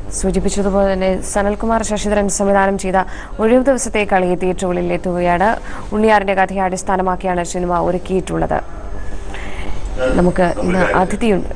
സൂചിപ്പിച്ചതുപോലെ തന്നെ സനൽകുമാർ ശശിധരൻ സംവിധാനം ചെയ്ത ഒഴിവ് ദിവസത്തെ കളി തിയേറ്ററുകളിൽ എത്തുകയാണ് ഉണ്ണിയാറിന്റെ കഥയെ അടിസ്ഥാനമാക്കിയാണ് സിനിമ ഒരുക്കിയിട്ടുള്ളത് നമുക്ക് ഇന്ന് അതിഥിയുണ്ട്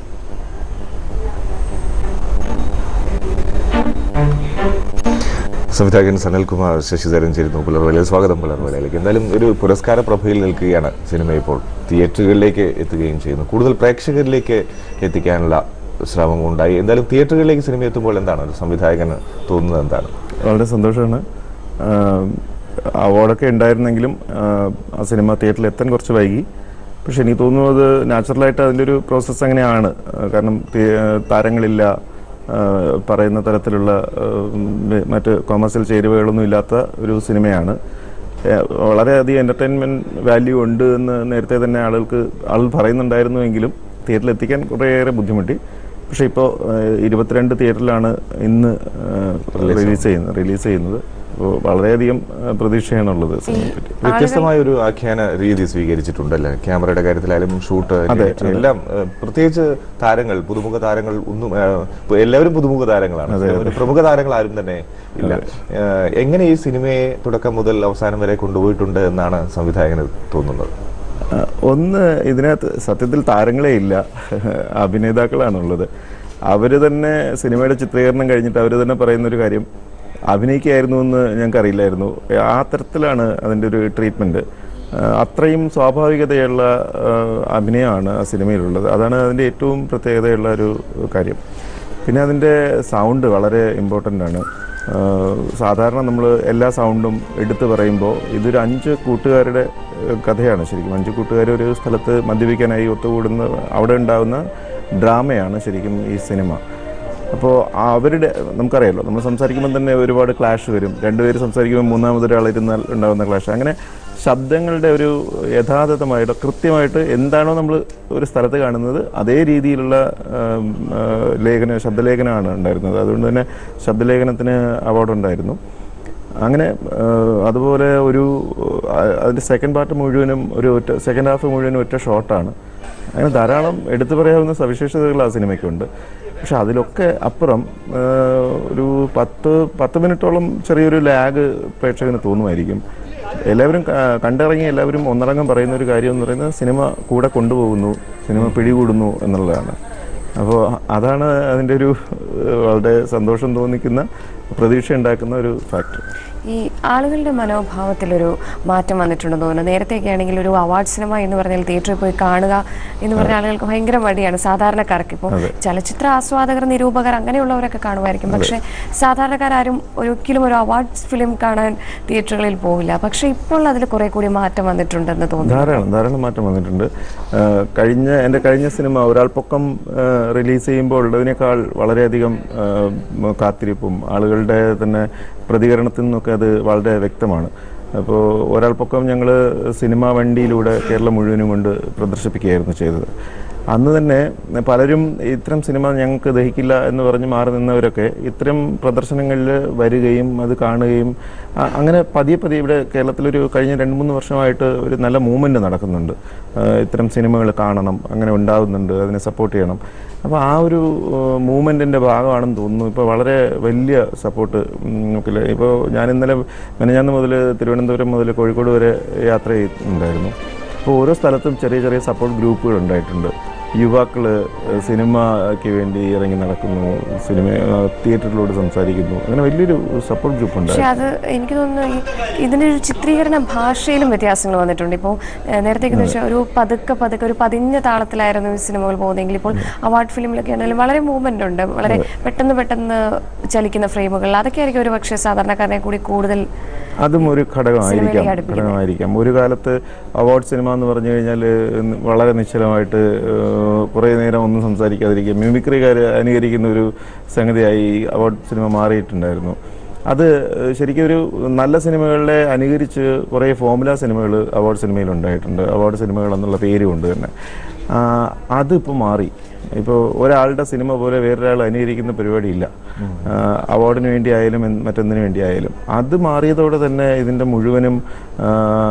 സംവിധായകൻ സനൽകുമാർ ശശിധരൻ ചേരുന്നു പുലർവേലയിൽ സ്വാഗതം പുലർവേലയിലേക്ക് എന്തായാലും ഒരു പുരസ്കാര പ്രഭയിൽ നിൽക്കുകയാണ് സിനിമ ഇപ്പോൾ തിയേറ്ററുകളിലേക്ക് എത്തുകയും ചെയ്യുന്നു കൂടുതൽ പ്രേക്ഷകരിലേക്ക് എത്തിക്കാനുള്ള ശ്രമം ഉണ്ടായി എന്തായാലും തിയേറ്ററുകളിലേക്ക് സിനിമ എത്തുമ്പോൾ എന്താണ് ഒരു സംവിധായകന് തോന്നുന്നത് എന്താണ് വളരെ സന്തോഷമാണ് അവാർഡൊക്കെ ഉണ്ടായിരുന്നെങ്കിലും ആഹ് ആ സിനിമ തിയേറ്ററിൽ എത്താൻ കുറച്ച് വൈകി പക്ഷെ എനിക്ക് തോന്നുന്നത് നാച്ചുറലായിട്ട് അതിൻ്റെ ഒരു പ്രോസസ്സ് അങ്ങനെയാണ് ആഹ് കാരണം തി- താരങ്ങളില്ല ആഹ് പറയുന്ന തരത്തിലുള്ള ആഹ് മറ്റ് കൊമേഴ്സ്യൽ ചേരുവകളൊന്നും ഇല്ലാത്ത ഒരു സിനിമയാണ് ഏഹ് വളരെയധികം എൻ്റർടൈൻമെൻറ്റ് വാല്യൂ ഉണ്ട് എന്ന് നേരത്തെ തന്നെ ആളുകൾക്ക് ആൾ പറയുന്നുണ്ടായിരുന്നുവെങ്കിലും തിയേറ്ററിൽ എത്തിക്കാൻ കുറേയേറെ ബുദ്ധിമുട്ടി പക്ഷേ ഇപ്പോൾ ഇരുപത്തിരണ്ട് തിയേറ്ററിലാണ് ഇന്ന് റിലീസ് ചെയ്യുന്നത് റിലീസ് ചെയ്യുന്നത് അപ്പോൾ വളരെയധികം ആ, പ്രതീക്ഷയാണുള്ളത് സിനിമയെ പറ്റി വ്യത്യസ്തമായ ഒരു ആഖ്യാന രീതി സ്വീകരിച്ചിട്ടുണ്ടല്ലേ ക്യാമറയുടെ കാര്യത്തിലായാലും ഷൂട്ട് അതെ, edit എല്ലാം ഏഹ്, പ്രത്യേകിച്ച് താരങ്ങൾ പുതുമുഖ താരങ്ങൾ ഒന്നും ഏഹ്, ഇപ്പൊ എല്ലാവരും പുതുമുഖ താരങ്ങളാണ് ഒരു പ്രമുഖ താരങ്ങൾ ആരും തന്നെ ഇല്ല ഏഹ്, എങ്ങനെ ഈ സിനിമയെ തുടക്കം മുതൽ അവസാനം വരെ കൊണ്ടുപോയിട്ടുണ്ട് എന്നാണ് സംവിധായകന് തോന്നുന്നത് ആ, ഒന്ന് ഇതിനകത്ത് സത്യത്തിൽ താരങ്ങളെ ഇല്ല അഭിനേതാക്കളാണുള്ളത് അവർ തന്നെ സിനിമയുടെ ചിത്രീകരണം കഴിഞ്ഞിട്ട് അവർ തന്നെ പറയുന്ന ഒരു കാര്യം അഭിനയിക്കായിരുന്നു എന്ന് ഞങ്ങൾക്ക് അറിയില്ലായിരുന്നു ആ തരത്തിലാണ് അതിൻ്റെ ഒരു ട്രീറ്റ്മെൻറ്റ് അത്രയും സ്വാഭാവികതയുള്ള ആ, അഭിനയമാണ് ആ സിനിമയിലുള്ളത് അതാണ് അതിൻ്റെ ഏറ്റവും പ്രത്യേകതയുള്ള ഒരു കാര്യം പിന്നെ അതിൻ്റെ സൗണ്ട് വളരെ ഇമ്പോർട്ടൻ്റ് ആണ് ആഹ് സാധാരണ നമ്മൾ എല്ലാ സൗണ്ടും എടുത്തു പറയുമ്പോൾ ഇതൊരു അഞ്ച് കൂട്ടുകാരുടെ ഏഹ് കഥയാണ് ശരിക്കും അഞ്ച് കൂട്ടുകാർ ഒരു സ്ഥലത്ത് മദ്യപിക്കാനായി ഒത്തുകൂടുന്ന അവിടെ ഉണ്ടാകുന്ന ഡ്രാമയാണ് ശരിക്കും ഈ സിനിമ അപ്പോൾ അവരുടെ നമുക്കറിയാലോ നമ്മൾ സംസാരിക്കുമ്പോൾ തന്നെ ഒരുപാട് ക്ലാഷ് വരും രണ്ടുപേര് സംസാരിക്കുമ്പോൾ മൂന്നാമതൊരാൾ ഇരുന്നാൽ ഉണ്ടാകുന്ന ക്ലാഷ് അങ്ങനെ ശബ്ദങ്ങളുടെ ഒരു യഥാർത്ഥമായിട്ട് കൃത്യമായിട്ട് എന്താണോ നമ്മൾ ഒരു സ്ഥലത്ത് കാണുന്നത് അതേ രീതിയിലുള്ള ആം, ആ, ലേഖന ശബ്ദലേഖനമാണ് ഉണ്ടായിരുന്നത് അതുകൊണ്ട് തന്നെ ശബ്ദലേഖനത്തിന് അവാർഡ് ഉണ്ടായിരുന്നു അങ്ങനെ ആ, അതുപോലെ ഒരു ആ, അതിൻ്റെ സെക്കൻഡ് പാർട്ട് മുഴുവനും ഒരു ഒറ്റ സെക്കൻഡ് ഹാഫ് മുഴുവനും ഒറ്റ ഷോട്ടാണ് അങ്ങനെ ധാരാളം എടുത്തു പറയാവുന്ന സവിശേഷതകൾ ആ സിനിമയ്ക്കുണ്ട് പക്ഷെ അതിലൊക്കെ അപ്പുറം ആ, ഒരു പത്ത് പത്ത് മിനിറ്റോളം ചെറിയൊരു ലാഗ് പ്രേക്ഷകന് തോന്നുമായിരിക്കും എല്ലാവരും ക- കണ്ടിറങ്ങി എല്ലാവരും ഒന്നടങ്കം പറയുന്ന ഒരു കാര്യം എന്ന് പറയുന്നത് സിനിമ കൂടെ കൊണ്ടുപോകുന്നു സിനിമ പിടികൂടുന്നു എന്നുള്ളതാണ് അപ്പോൾ അതാണ് അതിൻ്റെ ഒരു ഏഹ്, വളരെ സന്തോഷം തോന്നിക്കുന്ന പ്രതീക്ഷ ഉണ്ടാക്കുന്ന ഒരു ഫാക്ടർ ഈ ആളുകളുടെ മനോഭാവത്തിലൊരു മാറ്റം വന്നിട്ടുണ്ടെന്ന് തോന്നുന്നു നേരത്തെയൊക്കെ ആണെങ്കിൽ ഒരു അവാർഡ് സിനിമ എന്ന് പറഞ്ഞാൽ തിയേറ്ററിൽ പോയി കാണുക എന്ന് പറഞ്ഞ ആളുകൾക്ക് ഭയങ്കര മടിയാണ് സാധാരണക്കാർക്ക് ഇപ്പോൾ ചലച്ചിത്ര ആസ്വാദകർ നിരൂപകർ അങ്ങനെയുള്ളവരൊക്കെ കാണുമായിരിക്കും പക്ഷേ സാധാരണക്കാരും ഒരിക്കലും ഒരു അവാർഡ് ഫിലിം കാണാൻ തിയേറ്ററുകളിൽ പോവില്ല പക്ഷേ ഇപ്പോൾ അതിൽ കുറെ കൂടി മാറ്റം വന്നിട്ടുണ്ടെന്ന് തോന്നുന്നു ധാരാളം ധാരാളം മാറ്റം വന്നിട്ടുണ്ട് ആ, കഴിഞ്ഞ എൻ്റെ കഴിഞ്ഞ സിനിമ ഒരാൾ പൊക്കം റിലീസ് ചെയ്യുമ്പോൾ ഉള്ളതിനേക്കാൾ വളരെയധികം ആ, മ- കാത്തിരിപ്പും ആളുകളുടെ തന്നെ പ്രതികരണത്തിൽ നിന്നൊക്കെ അത് വളരെ വ്യക്തമാണ് അപ്പോൾ ഒരാൾ പൊക്കം ഞങ്ങൾ സിനിമാ വണ്ടിയിലൂടെ കേരളം മുഴുവനും കൊണ്ട് പ്രദർശിപ്പിക്കുകയായിരുന്നു ചെയ്തത് അന്ന് തന്നെ പലരും ഇത്തരം സിനിമ ഞങ്ങൾക്ക് ദഹിക്കില്ല എന്ന് പറഞ്ഞ് മാറി നിന്നവരൊക്കെ ഇത്തരം പ്രദർശനങ്ങളിൽ വരികയും അത് കാണുകയും അ- അങ്ങനെ പതിയെ പതിയെ ഇവിടെ കേരളത്തിലൊരു കഴിഞ്ഞ രണ്ട് മൂന്ന് വർഷമായിട്ട് ഒരു നല്ല മൂവ്മെൻറ്റ് നടക്കുന്നുണ്ട് ആ, ഇത്തരം സിനിമകൾ കാണണം അങ്ങനെ ഉണ്ടാകുന്നുണ്ട് അതിനെ സപ്പോർട്ട് ചെയ്യണം അപ്പോൾ ആ ഒരു മൂവ്മെൻറ്റിൻ്റെ ഭാഗമാണെന്ന് തോന്നുന്നു ഇപ്പോൾ വളരെ വലിയ സപ്പോർട്ട് നമുക്കില്ല ഇപ്പോൾ ഞാൻ ഇന്നലെ മെനഞ്ഞാന്ന് മുതൽ തിരുവനന്തപുരം മുതൽ കോഴിക്കോട് വരെ യാത്ര ചെയ്യുന്നുണ്ടായിരുന്നു അപ്പോൾ ഓരോ സ്ഥലത്തും ചെറിയ ചെറിയ സപ്പോർട്ട് ഗ്രൂപ്പുകൾ ഉണ്ടായിട്ടുണ്ട് യുവാക്കൾ സിനിമയ്ക്ക് വേണ്ടി ഇറങ്ങി നടക്കുന്നു സിനിമ ആ, തിയേറ്ററിലൂടെ സംസാരിക്കുന്നു അങ്ങനെ വലിയൊരു സപ്പോർട്ട് ഗ്രൂപ്പ് ഉണ്ട് പക്ഷെ അത് എനിക്ക് തോന്നുന്നു ഈ ഇതിൻ്റെ ഒരു ചിത്രീകരണ ഭാഷയിലും വ്യത്യാസങ്ങൾ വന്നിട്ടുണ്ട് ഇപ്പോൾ നേരത്തേക്ക് വെച്ചാൽ ഒരു പതുക്കെ പതുക്കെ ഒരു പതിഞ്ഞ താളത്തിലായിരുന്നു ഈ സിനിമകൾ പോകുന്നതെങ്കിൽ ഇപ്പോൾ അവാർഡ് ഫിലിമിലൊക്കെ ആണെങ്കിലും വളരെ മൂവ്മെന്റ് ഉണ്ട് വളരെ പെട്ടെന്ന് പെട്ടെന്ന് ചലിക്കുന്ന ഫ്രെയിമുകൾ അതൊക്കെ ആയിരിക്കും ഒരു പക്ഷേ സാധാരണക്കാരനെ കൂടി കൂടുതൽ അതും ഒരു ഘടകമായിരിക്കാം സിനിമയിലേക്ക് അടുപ്പിക്കുന്നത്. ഘടകമായിരിക്കാം ഒരു കാലത്ത് അവാർഡ് സിനിമ എന്ന് പറഞ്ഞു കഴിഞ്ഞാൽ വളരെ നിശ്ചലമായിട്ട് ഏഹ്, കുറേ നേരം ഒന്നും സംസാരിക്കാതിരിക്കുക മിമിക്രിക്കാർ അനുകരിക്കുന്ന ഒരു സംഗതിയായി അവാർഡ് സിനിമ മാറിയിട്ടുണ്ടായിരുന്നു അത് ഏഹ്, ശരിക്കും ഒരു നല്ല സിനിമകളെ അനുകരിച്ച് കുറേ ഫോമുല സിനിമകൾ അവാർഡ് സിനിമയിൽ ഉണ്ടായിട്ടുണ്ട് അവാർഡ് സിനിമകൾ എന്നുള്ള പേര് കൊണ്ട് തന്നെ ആ, അതിപ്പോൾ മാറി ഇപ്പോൾ ഒരാളുടെ സിനിമ പോലെ വേറൊരാൾ അനുകരിക്കുന്ന പരിപാടിയില്ല ആ, അവാർഡിന് വേണ്ടി ആയാലും എന്ത് മറ്റൊന്നിനു വേണ്ടി ആയാലും അത് മാറിയതോടെ തന്നെ ഇതിൻ്റെ മുഴുവനും ആ,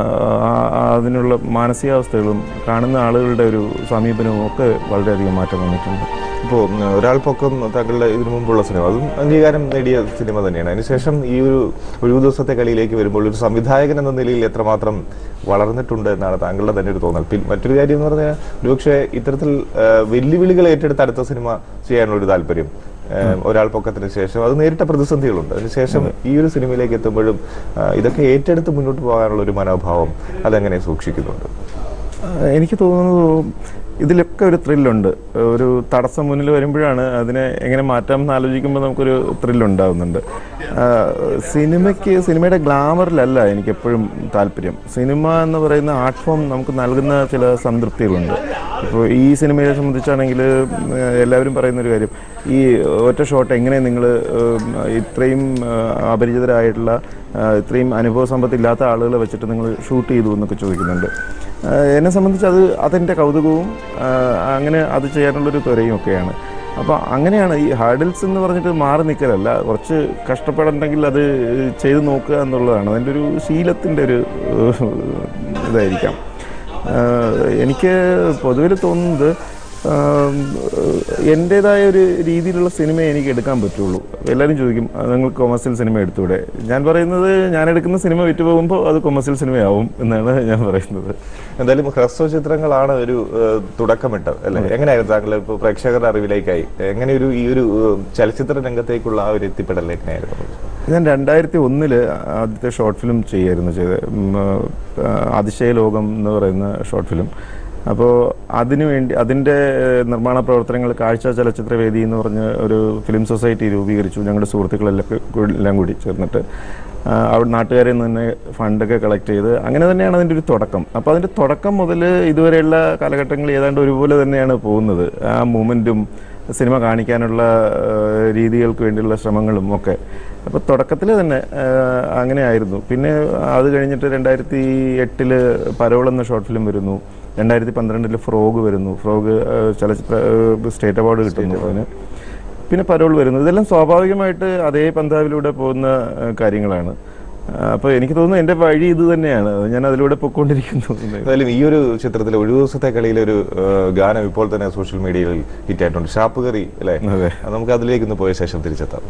ആ- ആ അതിനുള്ള മാനസികാവസ്ഥകളും കാണുന്ന ആളുകളുടെ ഒരു സമീപനവും ഒക്കെ വളരെയധികം മാറ്റം വന്നിട്ടുണ്ട് ഇപ്പോൾ ഒരാൾ പൊക്കം താങ്കളുടെ ഇതിനു മുമ്പുള്ള സിനിമ അതും അംഗീകാരം നേടിയ സിനിമ തന്നെയാണ് അതിനുശേഷം ഈ ഒരു ഒഴിവു ദിവസത്തെ കളിയിലേക്ക് വരുമ്പോൾ ഒരു സംവിധായകൻ എന്ന നിലയിൽ എത്രമാത്രം വളർന്നിട്ടുണ്ട് എന്നാണ് താങ്കളുടെ തന്നെ ഒരു തോന്നൽ പിന്നെ മറ്റൊരു കാര്യം എന്ന് പറഞ്ഞാൽ ഒരുപക്ഷെ ഇത്തരത്തിൽ ആ, വെല്ലുവിളികൾ ഏറ്റെടുത്ത് അടുത്ത സിനിമ ചെയ്യാനുള്ള ഒരു താല്പര്യം ആ, ഒരാൾ പൊക്കത്തിന് ശേഷം അത് നേരിട്ട പ്രതിസന്ധികളുണ്ട് അതിനുശേഷം ഈ ഒരു സിനിമയിലേക്ക് എത്തുമ്പോഴും ആ, ഇതൊക്കെ ഏറ്റെടുത്ത് മുന്നോട്ട് പോകാനുള്ള ഒരു മനോഭാവം അതെങ്ങനെ സൂക്ഷിക്കുന്നുണ്ട് ആ, എനിക്ക് തോന്നുന്നത് ഇതിലൊക്കെ ഒരു ത്രില്ലുണ്ട് ഒരു തടസ്സം മുന്നിൽ വരുമ്പോഴാണ് അതിനെ എങ്ങനെ മാറ്റാം എന്ന് ആലോചിക്കുമ്പോൾ നമുക്കൊരു ത്രില്ലുണ്ടാകുന്നുണ്ട് ആ, സിനിമയ്ക്ക് സിനിമയുടെ ഗ്ലാമറിലല്ല എനിക്ക് എപ്പോഴും താല്പര്യം സിനിമ എന്ന് പറയുന്ന ആർട്ട് ഫോം നമുക്ക് നൽകുന്ന ചില സംതൃപ്തികളുണ്ട് ഇപ്പോൾ ഈ സിനിമയെ സംബന്ധിച്ചാണെങ്കിൽ എല്ലാവരും പറയുന്ന ഒരു കാര്യം ഈ ഒറ്റ ഷോട്ട് എങ്ങനെ നിങ്ങൾ ഇത്രയും ആ, അപരിചിതരായിട്ടുള്ള ആ, ഇത്രയും അനുഭവ സമ്പത്തില്ലാത്ത ആളുകളെ വെച്ചിട്ട് നിങ്ങൾ ഷൂട്ട് ചെയ്തു എന്നൊക്കെ ചോദിക്കുന്നുണ്ട് ആ, എന്നെ സംബന്ധിച്ച് അത് അതെൻ്റെ കൗതുകവും ആ, അങ്ങനെ അത് ചെയ്യാനുള്ളൊരു ത്വരയും ഒക്കെയാണ് അപ്പോൾ അങ്ങനെയാണ് ഈ ഹാർഡിൽസ് എന്ന് പറഞ്ഞിട്ട് മാറി നിൽക്കലല്ല കുറച്ച് കഷ്ടപ്പെടണമെങ്കിൽ അത് ചെയ്ത് നോക്കുക എന്നുള്ളതാണ് അതിൻ്റെ ഒരു ശീലത്തിൻ്റെ ഒരു ഏഹ്, ഇതായിരിക്കാം ആ, എനിക്ക് പൊതുവിൽ തോന്നുന്നത് ആം, എൻ്റേതായ ഒരു രീതിയിലുള്ള സിനിമ എനിക്ക് എടുക്കാൻ പറ്റുള്ളൂ എല്ലാവരും ചോദിക്കും "അത് നിങ്ങൾ കൊമേഴ്സ്യൽ സിനിമ എടുത്തൂടെ ഞാൻ പറയുന്നത് ഞാൻ എടുക്കുന്ന സിനിമ വിറ്റ് പോകുമ്പോൾ അത് കൊമേഴ്സ്യൽ സിനിമയാവും എന്നാണ് ഞാൻ പറയുന്നത് എന്തായാലും ഹ്രസ്വ ചിത്രങ്ങളാണ് ഒരു ഏഹ്, തുടക്കമിട്ടത് അല്ലെ എങ്ങനെയായിരുന്നു താങ്കൾ ഇപ്പോൾ പ്രേക്ഷകരുടെ അറിവിലേക്കായി എങ്ങനെ ഒരു ഈ ഒരു ഏഹ്, ചലച്ചിത്ര രംഗത്തേക്കുള്ള ആ ഒരു എത്തിപ്പെടൽ എങ്ങനെയായിരുന്നു ഞാൻ രണ്ടായിരത്തി ഒന്നില് ആദ്യത്തെ ഷോർട്ട് ഫിലിം ചെയ്യായിരുന്നു ചെയ്തത് ഉം, ആ, അതിശയ ലോകം എന്ന് പറയുന്ന ഷോർട്ട് ഫിലിം അപ്പോൾ അതിനു വേണ്ടി അതിൻ്റെ ഏഹ്, നിർമ്മാണ പ്രവർത്തനങ്ങൾ കാഴ്ച ചലച്ചിത്ര വേദി എന്ന് പറഞ്ഞ ഒരു ഫിലിം സൊസൈറ്റി രൂപീകരിച്ചു ഞങ്ങളുടെ സുഹൃത്തുക്കളെല്ലാം കൂടി- എല്ലാം കൂടി ചേർന്നിട്ട് ആ, അവിടെ നാട്ടുകാരിൽ നിന്ന് തന്നെ ഫണ്ടൊക്കെ കളക്ട് ചെയ്ത് അങ്ങനെ തന്നെയാണ് അതിൻ്റെ ഒരു തുടക്കം അപ്പോൾ അതിൻ്റെ തുടക്കം മുതൽ ഇതുവരെയുള്ള കാലഘട്ടങ്ങൾ ഏതാണ്ട് ഒരുപോലെ തന്നെയാണ് പോകുന്നത് ആ മൂമെൻറ്റും സിനിമ കാണിക്കാനുള്ള ആ, രീതികൾക്ക് വേണ്ടിയുള്ള ശ്രമങ്ങളും ഒക്കെ അപ്പോൾ തുടക്കത്തിൽ തന്നെ ആ, അങ്ങനെ ആയിരുന്നു പിന്നെ അത് കഴിഞ്ഞിട്ട് രണ്ടായിരത്തി എട്ടില് പരോൾ എന്ന ഷോർട്ട് ഫിലിം വരുന്നു രണ്ടായിരത്തി പന്ത്രണ്ടില് ഫ്രോഗ് വരുന്നു ഫ്രോഗ് ആ, ചലച്ചിത്ര ആ, സ്റ്റേറ്റ് അവാർഡ് കിട്ടുന്നു അതിന് പിന്നെ പരോൾ വരുന്നു ഇതെല്ലാം സ്വാഭാവികമായിട്ട് അതേ പന്താവിലൂടെ പോകുന്ന ആ, കാര്യങ്ങളാണ് അപ്പോൾ എനിക്ക് തോന്നുന്നു എൻ്റെ വഴി ഇത് തന്നെയാണ് ഞാൻ അതിലൂടെ പൊയ്ക്കൊണ്ടിരിക്കുന്നു എന്ന്. എന്തായാലും ഈ ഒരു ചിത്രത്തിലെ ഒരു ദിവസത്തെ കളിയിലെ ഒരു ഏഹ്, ഗാനം ഇപ്പോൾ തന്നെ സോഷ്യൽ മീഡിയയിൽ ഹിറ്റ് ആയിട്ടുണ്ട് ഷാപ്പ് കറി അല്ലേ അതെ. അത് നമുക്ക് അതിലേക്ക് ഒന്ന് പോയ ശേഷം തിരിച്ചെത്താം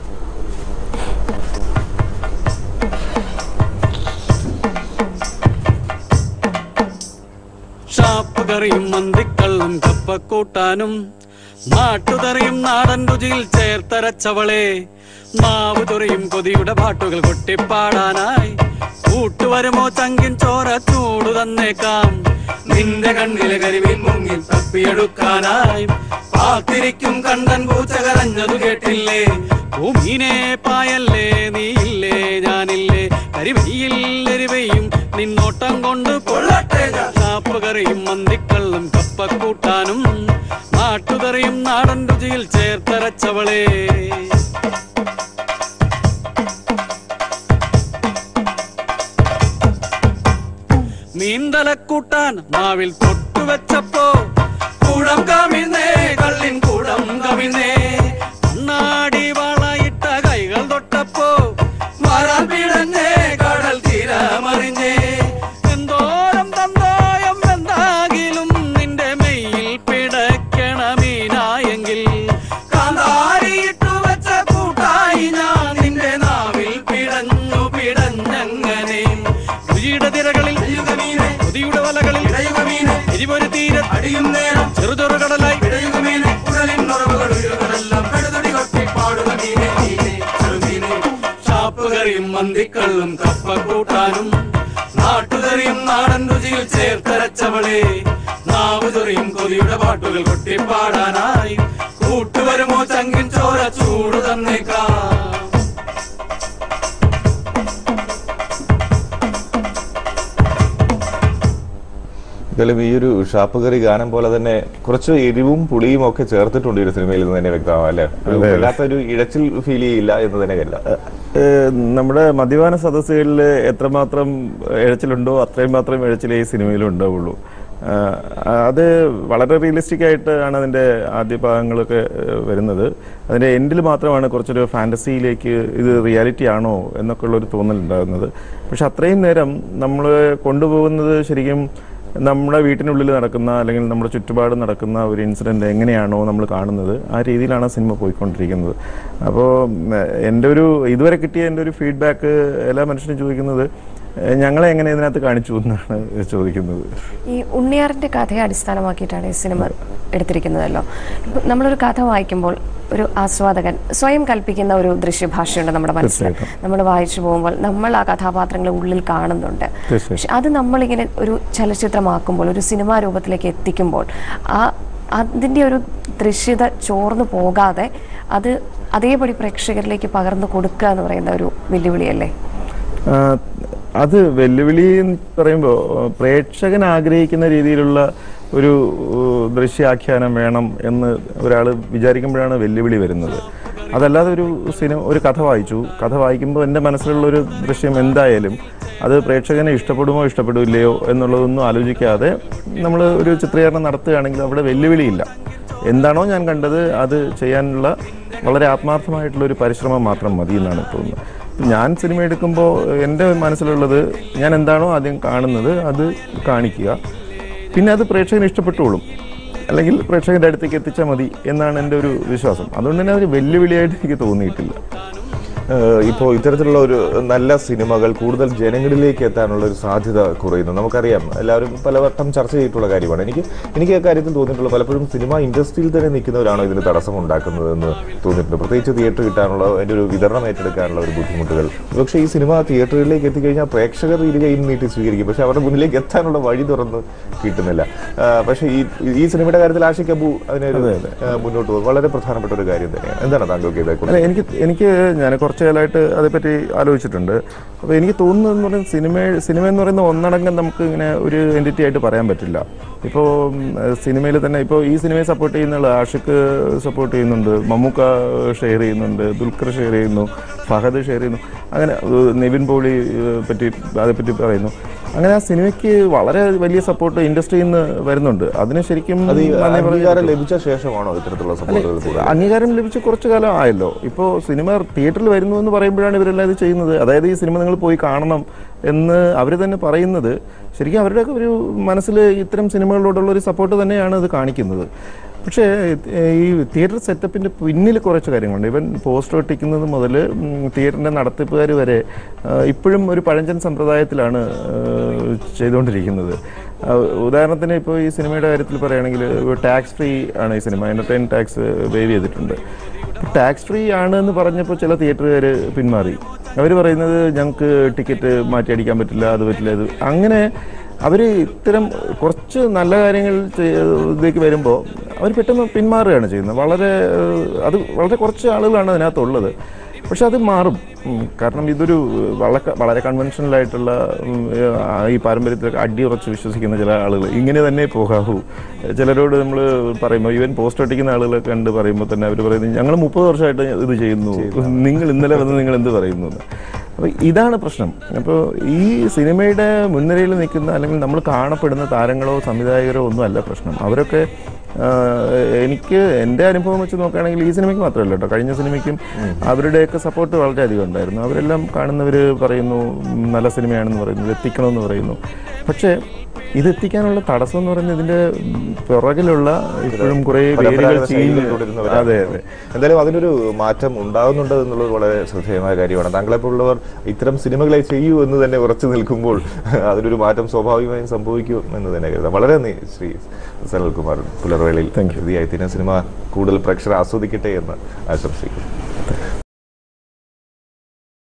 ഷാപ്പ് കറിയും മന്തിക്കള്ളും കപ്പക്കൂട്ടാനും നാട്ടുതറിയും നാടൻ രുചിയിൽ ചേർത്തരച്ചവളെ മാവ് തുറയും കൊതിയുടെ പാട്ടുകൾ കൊട്ടിപ്പാടാനായി കൂട്ടുവരുമോ ചങ്കിൻ ചോര ചൂടു തന്നേക്കാം നിന്റെ കണ്ണിലെ കരിമീൻ മുങ്ങി തപ്പിയെടുക്കാനായി പാത്തിരിക്കും കണ്ടൻ പൂച്ച കരഞ്ഞതു കേട്ടില്ലേ ഭൂമീനെ പായല്ലേ നീയില്ലേ ഞാനില്ലേ കരിവെയിൽ എരിവയും നിന്നോട്ടം കൊണ്ട് കൊള്ളട്ടെ ഷാപ്പ് കറിയും മന്തിക്കള്ളും കപ്പക്കൂട്ടാനും നാട്ടുതറിയും നാടൻ രുചിയിൽ ചേർത്തരച്ചവളേ നീന്തലക്കൂട്ടാൻ മാവിൽ തൊട്ടുവെച്ചപ്പോ കൂടം കമിന്നേ കള്ളിൻ കൂടം കമിന്നേ കണ്ണാടി വളയിട്ട കൈകൾ തൊട്ടപ്പോ വരാൻ പിടഞ്ഞേ കടൽ തീരമറിഞ്ഞേ എന്തോരം തന്തോയം എന്താകിലും നിന്റെ മെയ്യിൽ പിടയ്ക്കണ മീനായെങ്കിൽ കാന്താരിയിട്ടു വെച്ച കൂട്ടായി ഞാൻ നിന്റെ നാവിൽ പിടഞ്ഞു പിടഞ്ഞങ്ങനെ രുചിയുടെ തിരകളിൽ കൊതിയുടെ വലകളിൽ എരിപൊരു തീരെ അടിയും നേരം ചെറുചെറു കടലായി ഷാപ്പുകറിയും മന്തിക്കള്ളും കപ്പക്കൂട്ടാനും നാട്ടുകറിയും നാടൻ രുചിയിൽ ചേർത്തരച്ചവളെ നാവുചൊറിയും കൊതിയുടെ പാട്ടുകൾ കൊട്ടിപ്പാടാനായി കൂട്ടുവരുമോ ചങ്കിൻ ചോര ചൂട് തന്നേക്കാം എന്തായാലും ഈ ഒരു ഷാപ്പ് കറി ഗാനം പോലെ തന്നെ കുറച്ച് എരിവും പുളിയും ഒക്കെ ചേർത്തിട്ടുണ്ട് ഈ ഒരു സിനിമയിൽ നിന്ന് തന്നെ വ്യക്തമാവും അല്ലേ ഒരു വല്ലാത്തൊരു ഇഴച്ചിൽ ഫീൽ ചെയ്യില്ല എന്ന് തന്നെ കരുതാം ഏഹ് നമ്മുടെ മദ്യപാന സദസ്സുകളിൽ എത്രമാത്രം ഇഴച്ചിലുണ്ടോ അത്രയും മാത്രം ഇഴച്ചിലേ ഈ സിനിമയിൽ ഉണ്ടാവുള്ളൂ ആഹ് അത് വളരെ റിയലിസ്റ്റിക് ആയിട്ട് ആണ് അതിൻ്റെ ആദ്യ ഭാഗങ്ങളൊക്കെ ഏഹ് വരുന്നത് അതിൻ്റെ എൻഡിൽ മാത്രമാണ് കുറച്ചൊരു ഫാൻറ്റസിയിലേക്ക് ഇത് റിയാലിറ്റി ആണോ എന്നൊക്കെ ഉള്ളൊരു തോന്നൽ ഉണ്ടാകുന്നത് പക്ഷെ അത്രയും നേരം നമ്മൾ കൊണ്ടുപോകുന്നത് ശരിക്കും നമ്മുടെ വീട്ടിനുള്ളിൽ നടക്കുന്ന അല്ലെങ്കിൽ നമ്മുടെ ചുറ്റുപാട് നടക്കുന്ന ഒരു ഇൻസിഡൻറ്റ് എങ്ങനെയാണോ നമ്മൾ കാണുന്നത് ആ രീതിയിലാണ് ആ സിനിമ പോയിക്കൊണ്ടിരിക്കുന്നത് അപ്പോൾ എൻ്റെ ഒരു ഇതുവരെ കിട്ടിയ എൻ്റെ ഒരു ഫീഡ്ബാക്ക് എല്ലാ മനുഷ്യരും ചോദിക്കുന്നത് "ഏഹ്, ഞങ്ങളെ എങ്ങനെ ഇതിനകത്ത് കാണിച്ചു എന്നാണ് ചോദിക്കുന്നത് ഈ ഉണ്ണിയാറിന്റെ കഥയെ അടിസ്ഥാനമാക്കിയിട്ടാണ് ഈ സിനിമ എടുത്തിരിക്കുന്നതല്ലോ ഇപ്പം നമ്മളൊരു കഥ വായിക്കുമ്പോൾ ഒരു ആസ്വാദകൻ സ്വയം കൽപ്പിക്കുന്ന ഒരു ദൃശ്യഭാഷയുണ്ട് നമ്മുടെ മനസ്സിൽ തീർച്ചയായിട്ടും. നമ്മൾ വായിച്ചു പോകുമ്പോൾ നമ്മൾ ആ കഥാപാത്രങ്ങളെ ഉള്ളിൽ കാണുന്നുണ്ട് തീർച്ചയായും. പക്ഷെ അത് നമ്മളിങ്ങനെ ഒരു ചലച്ചിത്രമാക്കുമ്പോൾ ഒരു സിനിമാ രൂപത്തിലേക്ക് എത്തിക്കുമ്പോൾ ആ അതിൻ്റെ ഒരു ദൃശ്യത ചോർന്നു പോകാതെ അത് അതേപടി പ്രേക്ഷകരിലേക്ക് പകർന്നു കൊടുക്കുക എന്ന് പറയുന്ന ഒരു വെല്ലുവിളിയല്ലേ ആ, അത് വെല്ലുവിളി എന്ന് പറയുമ്പോൾ പ്രേക്ഷകൻ ആഗ്രഹിക്കുന്ന രീതിയിലുള്ള ഒരു ഏഹ്, ദൃശ്യാഖ്യാനം വേണം എന്ന് ഒരാൾ വിചാരിക്കുമ്പോഴാണ് വെല്ലുവിളി വരുന്നത് അതല്ലാതെ ഒരു സിനിമ ഒരു കഥ വായിച്ചു കഥ വായിക്കുമ്പോൾ എൻ്റെ മനസ്സിലുള്ള ഒരു ദൃശ്യം എന്തായാലും അത് പ്രേക്ഷകനെ ഇഷ്ടപ്പെടുമോ ഇഷ്ടപ്പെടില്ലയോ എന്നുള്ളതൊന്നും ആലോചിക്കാതെ നമ്മൾ ഒരു ചിത്രീകരണം നടത്തുകയാണെങ്കിൽ അവിടെ വെല്ലുവിളിയില്ല എന്താണോ ഞാൻ കണ്ടത് അത് ചെയ്യാനുള്ള വളരെ ആത്മാർത്ഥമായിട്ടുള്ള ഒരു പരിശ്രമം മാത്രം മതി എന്നാണ് തോന്നുന്നത് ഞാൻ സിനിമ എടുക്കുമ്പോൾ എൻ്റെ മനസ്സിലുള്ളത് ഞാൻ എന്താണോ ആദ്യം കാണുന്നത് അത് കാണിക്കുക പിന്നെ അത് പ്രേക്ഷകന് ഇഷ്ടപ്പെട്ടോളും അല്ലെങ്കിൽ പ്രേക്ഷകൻ്റെ അടുത്തേക്ക് എത്തിച്ചാൽ മതി എന്നാണ് എൻ്റെ ഒരു വിശ്വാസം അതുകൊണ്ട് തന്നെ ഒരു വെല്ലുവിളിയായിട്ട് എനിക്ക് തോന്നിയിട്ടില്ല ഏഹ് ഇപ്പോൾ ഇത്തരത്തിലുള്ള ഒരു നല്ല സിനിമകൾ കൂടുതൽ ജനങ്ങളിലേക്ക് എത്താനുള്ള ഒരു സാധ്യത കുറയുന്നു നമുക്കറിയാം എല്ലാവരും പലവട്ടം ചർച്ച ചെയ്തിട്ടുള്ള കാര്യമാണ് എനിക്ക് എനിക്ക് ആ കാര്യത്തിൽ തോന്നിയിട്ടുള്ള പലപ്പോഴും സിനിമ ഇൻഡസ്ട്രിയിൽ തന്നെ നിൽക്കുന്നവരാണോ ഇതിന് തടസ്സം ഉണ്ടാക്കുന്നതെന്ന് തോന്നിയിട്ടുണ്ട് പ്രത്യേകിച്ച് തിയേറ്റർ കിട്ടാനുള്ള അതിൻ്റെ ഒരു വിതരണം ഏറ്റെടുക്കാനുള്ള ഒരു ബുദ്ധിമുട്ടുകൾ പക്ഷേ ഈ സിനിമ തിയേറ്ററുകളിലേക്ക് എത്തിക്കഴിഞ്ഞാൽ പ്രേക്ഷകർ ഇരുകയും നീട്ടി സ്വീകരിക്കും പക്ഷേ അവരുടെ മുന്നിലേക്ക് എത്താനുള്ള വഴി തുറന്ന് കിട്ടുന്നില്ല ആഹ് പക്ഷേ ഈ ഈ സിനിമയുടെ കാര്യത്തിൽ ആഷിക് അബു അതിനൊരു ആഹ് മുന്നോട്ട് പോകും വളരെ പ്രധാനപ്പെട്ട ഒരു കാര്യം തന്നെയാണ് എന്താണ് താങ്കൾക്ക് ഇതേക്കുറിച്ച് അല്ല എനിക്ക് എനിക്ക് ഞാൻ കുറച്ച് കാലമായിട്ട് അതേപ്പറ്റി ആലോചിച്ചിട്ടുണ്ട് അപ്പോൾ എനിക്ക് തോന്നുന്നതെന്ന് പറയുന്നത് സിനിമ സിനിമ എന്ന് പറയുന്ന ഒന്നടങ്കം നമുക്ക് ഇങ്ങനെ ഒരു എൻറ്റിറ്റി ആയിട്ട് പറയാൻ പറ്റില്ല ഇപ്പോൾ സിനിമയിൽ തന്നെ ഇപ്പോൾ ഈ സിനിമയെ സപ്പോർട്ട് ചെയ്യുന്ന ആഷിക്ക് സപ്പോർട്ട് ചെയ്യുന്നുണ്ട് മമ്മൂക്ക ഷെയർ ചെയ്യുന്നുണ്ട് ദുൽഖർ ഷെയർ ചെയ്യുന്നു ഫഹദ് ഷെയർ ചെയ്യുന്നു അങ്ങനെ ഏഹ്, നിവിൻ പോളി ഏഹ്, പറ്റി അതേപ്പറ്റി പറയുന്നു അങ്ങനെ ആ സിനിമയ്ക്ക് വളരെ വലിയ സപ്പോർട്ട് ഇൻഡസ്ട്രിയിൽ നിന്ന് വരുന്നുണ്ട് അതിന് ശരിക്കും അത് ഈ നന്ദി പറയാൻ അംഗീകാരം ലഭിച്ച ശേഷമാണോ ഇത്തരത്തിലുള്ള സപ്പോർട്ടുകൾ കൂടുതൽ അംഗീകാരം ലഭിച്ച് കുറച്ചു കാലം ആയല്ലോ ഇപ്പോൾ സിനിമ തിയേറ്ററിൽ വരുന്നു എന്ന് പറയുമ്പോഴാണ് ഇവരെല്ലാം ഇത് ചെയ്യുന്നത് അതായത് ഈ സിനിമ നിങ്ങൾ പോയി കാണണം എന്ന് അവർ തന്നെ പറയുന്നത് ശരിക്കും അവരുടെയൊക്കെ ഒരു മനസ്സിൽ ഇത്തരം സിനിമകളോടുള്ള ഒരു സപ്പോർട്ട് തന്നെയാണ് ഇത് കാണിക്കുന്നത് പക്ഷേ ഏഹ്, ഈ തിയേറ്റർ സെറ്റപ്പിൻ്റെ പിന്നിൽ കുറച്ച് കാര്യങ്ങളുണ്ട് ഇവൻ പോസ്റ്റർ ഒട്ടിക്കുന്നത് മുതൽ തിയേറ്ററിൻ്റെ നടത്തിപ്പുകാർ വരെ ആഹ്, ഇപ്പോഴും ഒരു പഴഞ്ചൻ സമ്പ്രദായത്തിലാണ് ആഹ്, ചെയ്തുകൊണ്ടിരിക്കുന്നത് ആഹ്, ഉദാഹരണത്തിന് ഇപ്പോൾ ഈ സിനിമയുടെ കാര്യത്തിൽ പറയുകയാണെങ്കിൽ ടാക്സ് ഫ്രീ ആണ് ഈ സിനിമ എൻ്റർടൈൻ ടാക്സ് വേവ് ചെയ്തിട്ടുണ്ട് ടാക്സ് ഫ്രീ ആണ് എന്ന് പറഞ്ഞപ്പോൾ ചില തിയേറ്ററുകാർ പിന്മാറി അവർ പറയുന്നത് ഞങ്ങൾക്ക് ടിക്കറ്റ് മാറ്റി അടിക്കാൻ പറ്റില്ല അത് പറ്റില്ല ഇത് അങ്ങനെ അവർ ഇത്തരം കുറച്ച് നല്ല കാര്യങ്ങൾ ഇതിലേക്ക് വരുമ്പോൾ അവർ പെട്ടെന്ന് പിന്മാറുകയാണ് ചെയ്യുന്നത് വളരെ ഏഹ്, അത് വളരെ കുറച്ച് ആളുകളാണ് അതിനകത്തുള്ളത് പക്ഷെ അത് മാറും ഉം, കാരണം ഇതൊരു വളരെ വളരെ കൺവെൻഷനൽ ആയിട്ടുള്ള ഉം, ആ, ഈ പാരമ്പര്യത്തിലൊക്കെ അടിയുറച്ച് വിശ്വസിക്കുന്ന ചില ആളുകൾ ഇങ്ങനെ തന്നെ പോകാവൂ ചിലരോട് നമ്മൾ പറയുമ്പോൾ ഈവൻ പോസ്റ്റ് ഒട്ടിക്കുന്ന ആളുകളെ കണ്ട് പറയുമ്പോൾ തന്നെ അവർ പറയുന്നത് ഞങ്ങൾ മുപ്പത് വർഷമായിട്ട് ഇത് ചെയ്യുന്നു നിങ്ങൾ ഇന്നലെ വന്ന് നിങ്ങൾ എന്ത് പറയുന്നു എന്ന്. അപ്പോൾ ഇതാണ് പ്രശ്നം അപ്പോൾ ഈ സിനിമയുടെ മുൻനിരയിൽ നിൽക്കുന്ന അല്ലെങ്കിൽ നമ്മൾ കാണപ്പെടുന്ന താരങ്ങളോ സംവിധായകരോ ഒന്നും അല്ല പ്രശ്നം അവരൊക്കെ ആഹ്, എനിക്ക് എൻ്റെ അനുഭവം വെച്ച് നോക്കുകയാണെങ്കിൽ ഈ സിനിമയ്ക്ക് മാത്രമല്ല കേട്ടോ കഴിഞ്ഞ സിനിമയ്ക്കും അവരുടെയൊക്കെ സപ്പോർട്ട് വളരെയധികം ഉണ്ടായിരുന്നു അവരെല്ലാം കാണുന്നവർ പറയുന്നു ഉം, നല്ല സിനിമയാണെന്ന് പറയുന്നു ഇത് എത്തിക്കണമെന്ന് പറയുന്നു പക്ഷേ ഇത് എത്തിക്കാനുള്ള തടസ്സം എന്ന് പറയുന്നത് ഇതിൻ്റെ ഉം, പിറകിലുള്ള ഇപ്പോഴും കുറേ വേരുകൾ പരമ്പരാഗത ചീഞ്ഞ് ശൈലികൾ തുടരുന്നവരാണ്. അതെ അതെ എന്തായാലും അതിനൊരു മാറ്റം ഉണ്ടാകുന്നുണ്ട് എന്നുള്ളത് വളരെ ശ്രദ്ധേയമായ കാര്യമാണ് താങ്കളെപ്പോലുള്ളവർ ഇത്തരം സിനിമകളെ ചെയ്യൂ എന്ന് തന്നെ ഉറച്ചു നിൽക്കുമ്പോൾ അതിനൊരു മാറ്റം സ്വാഭാവികമായും സംഭവിക്കും എന്ന് തന്നെ കരുതാം വളരെ നന്ദി ശ്രീ സനൽകുമാർ പുലർവേളയിൽ Thank you. ഇതിയായി സിനിമ കൂടുതൽ പ്രേക്ഷകർ ആസ്വദിക്കട്ടെ എന്ന് ആശംസിക്കുന്നു